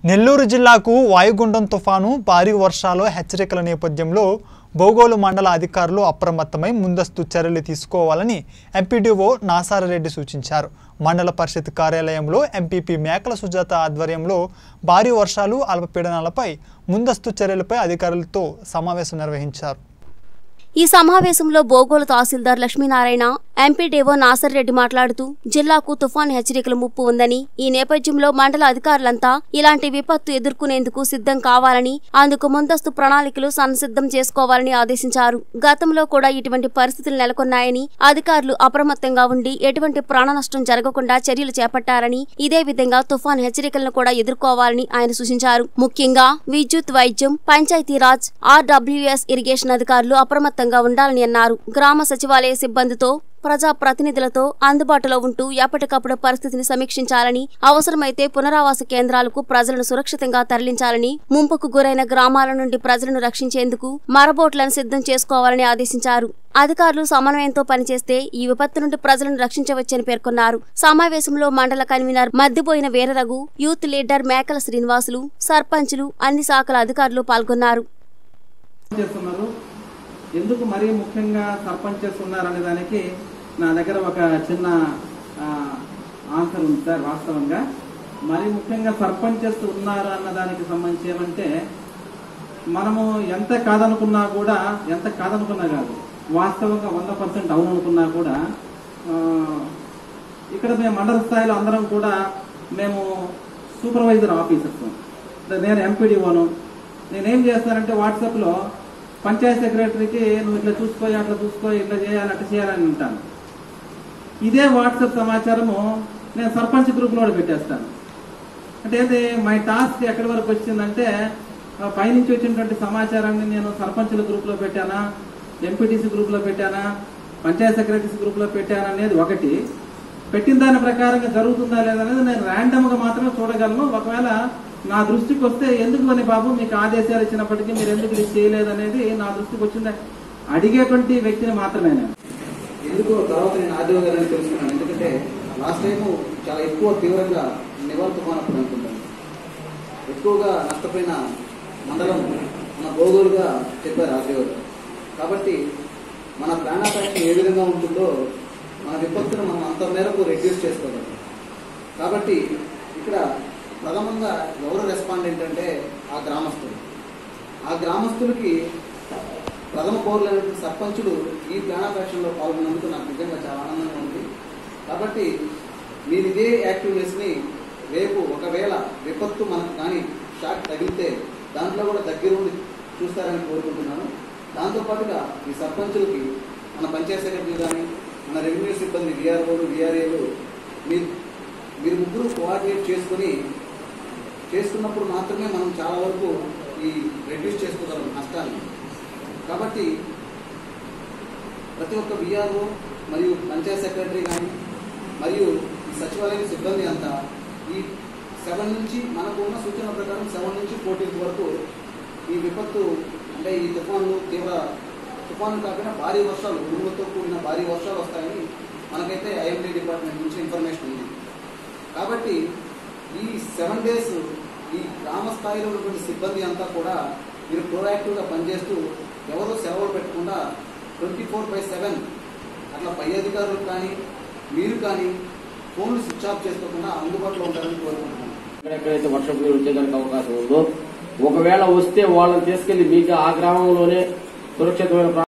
నెల్లూరు జిల్లాకు వాయుగుండం తుఫాను భారీ వర్షాలు హెచ్చరికల నేపథ్యంలో బోగోలు మండల అధికారులు అప్రమత్తమై ముందస్తు చర్యలు తీసుకోవాలని ఎంపీడీఓ నాసారెడ్డి సూచించారు మండల పరిషత్ కార్యాలయంలో ఎంపీపీ మేకల సుజాత ఆధ్వర్యంలో భారీ వర్షాలు అల్పపీడనాలపై ముందస్తు చర్యలపై అధికారులతో సమావేశం నిర్వహించారు ఈ సమావేశంలో బోగోలు తహసీల్దార్ లక్ష్మీనారాయణ ఎంపీడీఓ నాసర్ రెడ్డి మాట్లాడుతూ జిల్లాకు తుఫాన్ హెచ్చరికల ముప్పు ఉందని ఈ నేపథ్యంలో మండల అధికారులంతా ఇలాంటి విపత్తు ఎదుర్కొనేందుకు సిద్ధం కావాలని అందుకు ముందస్తు ప్రణాళికలు సంసిద్ధం చేసుకోవాలని ఆదేశించారు గతంలో కూడా ఇటువంటి పరిస్థితులు నెలకొన్నాయని అధికారులు అప్రమత్తంగా ఉండి ఎటువంటి ప్రాణ నష్టం జరగకుండా చర్యలు చేపట్టారని ఇదే విధంగా తుఫాన్ హెచ్చరికలను కూడా ఎదుర్కోవాలని ఆయన సూచించారు ముఖ్యంగా విద్యుత్ వైద్యం పంచాయతీరాజ్ ఆర్డబ్ల్యూఎస్ ఇరిగేషన్ అధికారులు అప్రమత్తంగా ఉండాలని అన్నారు గ్రామ సచివాలయ సిబ్బందితో ప్రజా ప్రతినిధులతో అందుబాటులో ఉంటూ ఎప్పటికప్పుడు పరిస్థితిని సమీక్షించాలని అవసరమైతే పునరావాస కేంద్రాలకు ప్రజలను సురక్షితంగా తరలించాలని ముంపుకు గురైన గ్రామాల నుండి ప్రజలను రక్షించేందుకు మరబోట్లను సిద్ధం చేసుకోవాలని ఆదేశించారు అధికారులు సమన్వయంతో పనిచేస్తే ఈ విపత్తు నుండి ప్రజలను రక్షించవచ్చని పేర్కొన్నారు సమావేశంలో mandal convener Maddipoyina Veeraraghu youth leader Mekala Srinivasulu సర్పంచులు అన్ని శాఖల అధికారులు పాల్గొన్నారు చేస్తున్నారు ఎందుకు మరీ ముఖ్యంగా సర్పంచ్ చేస్తున్నారు అనే దానికి నా దగ్గర ఒక చిన్న ఆ, ఆన్సర్ ఉంది సార్ వాస్తవంగా మరి ముఖ్యంగా సర్పంచెస్ ఉన్నారు అన్న దానికి సంబంధించి ఏమంటే మనము ఎంత కాదనుకున్నా కూడా ఎంత కాదనుకున్నా కాదు వాస్తవంగా వంద పర్సెంట్ అవుననుకున్నా కూడా ఆ, ఇక్కడ మేము మండల స్థాయిలో అందరం కూడా మేము సూపర్వైజర్ ఆఫీసర్స్ నేను ఎంపీడీఓను నేనేం చేస్తానంటే వాట్సాప్లో పంచాయత్ సెక్రటరీకి నువ్వు ఇట్లా చూసుకో అట్లా చూసుకో ఇట్లా చేయాలి అట్లా చేయాలని ఉంటాను ఇదే వాట్సాప్ సమాచారము నేను సర్పంచ్ గ్రూప్లో కూడా పెట్టేస్తాను అంటే ఏంటి మై టాస్క్ ఎక్కడి వరకు వచ్చిందంటే ఆ, పైనుంచి వచ్చినటువంటి సమాచారాన్ని నేను సర్పంచుల గ్రూప్లో పెట్టానా ఎంపీటీసీ గ్రూప్లో పెట్టానా పంచాయత్ సెక్రటరీస్ గ్రూప్లో పెట్టానా అనేది ఒకటి పెట్టిన దాని ప్రకారంగా జరుగుతుందా లేదా అనేది నేను ర్యాండమ్ గా మాత్రమే చూడగలను ఒకవేళ నా దృష్టికి వస్తే ఎందుకు అని బాబు మీకు ఆదేశాలు ఇచ్చినప్పటికీ మీరు ఎందుకు ఇది చేయలేదు అనేది నా దృష్టికి వచ్చింది అడిగేటువంటి వ్యక్తిని మాత్రమే నేను ఎందుకు తర్వాత నేను ఆదివ గారిని తెలుసుకున్నాను ఎందుకంటే లాస్ట్ టైం చాలా ఎక్కువ తీవ్రంగా నివారణ తుఫాన్ అప్పుడు అనుకుంటాను ఎక్కువగా నష్టపోయిన మండలం మన బోగోలుగా చెప్పారు ఆదివ గారు కాబట్టి మన ప్రాణాపాయం ఏ విధంగా ఉంటుందో మన విపత్తును మనం అంత మేరకు రెడ్యూస్ చేసుకోగలం కాబట్టి ఇక్కడ ప్రథమంగా ఎవరు రెస్పాండెంట్ అంటే ఆ గ్రామస్తులు ఆ గ్రామస్తులకి ప్రథమ పౌరులైనటువంటి సర్పంచులు ఈ ప్లానాపేక్షణలో పాల్గొన్నందుకు నాకు నిజంగా చాలా ఆనందంగా ఉంది కాబట్టి మీరు ఇదే యాక్టివ్నెస్ని రేపు ఒకవేళ విపత్తు మనకు కానీ షాక్ తగిలితే దాంట్లో కూడా దగ్గరుండి చూస్తారని కోరుకుంటున్నాను దాంతోపాటుగా ఈ సర్పంచులకి మన పంచాయత్ సెక్రటరీ కానీ మన రెవెన్యూ సిబ్బంది విఆర్ఓలు విఆర్ఏలు మీరు మీరు ముగ్గురు కోఆర్డినేట్ చేసుకుని చేసుకున్నప్పుడు మాత్రమే మనం చాలా వరకు ఈ రెడ్యూస్ చేసుకోగలం నష్టాన్ని కాబట్టి ప్రతి ఒక్క విఆర్ఓ మరియు పంచాయత్ సెక్రటరీ కానీ మరియు ఈ సచివాలయం సిబ్బంది అంతా ఈ సెవెన్ నుంచి మనకు ఉన్న సూచన ప్రకారం సెవెన్ నుంచి ఫోర్టీన్త్ వరకు ఈ విపత్తు అంటే ఈ తుఫాన్లు తీవ్ర తుఫాన్లు కాకుండా భారీ వర్షాలు ఉరుములతో కూడిన భారీ వర్షాలు వస్తాయని మనకైతే ఐఎండీ డిపార్ట్మెంట్ నుంచి ఇన్ఫర్మేషన్ ఉంది కాబట్టి ఈ సెవెన్ డేస్ ఈ గ్రామ స్థాయిలో ఉన్నటువంటి సిబ్బంది అంతా కూడా మీరు ప్రోయాక్టివ్గా పనిచేస్తూ ఎవరో సెలవులు పెట్టకుండా ట్వంటీ ఫోర్ బై సెవెన్ అట్లా పై అధికారులు కానీ మీరు కానీ ఫోన్లు స్విచ్ ఆఫ్ చేసుకోకుండా అందుబాటులో ఉంటారని కోరుకుంటున్నాను ఎక్కడెక్కడైతే వర్షం నీరు వచ్చేదానికి అవకాశం ఉందో ఒకవేళ వస్తే వాళ్ళని తీసుకెళ్లి మీకు ఆ గ్రామంలోనే సురక్షితమైన ప్రా-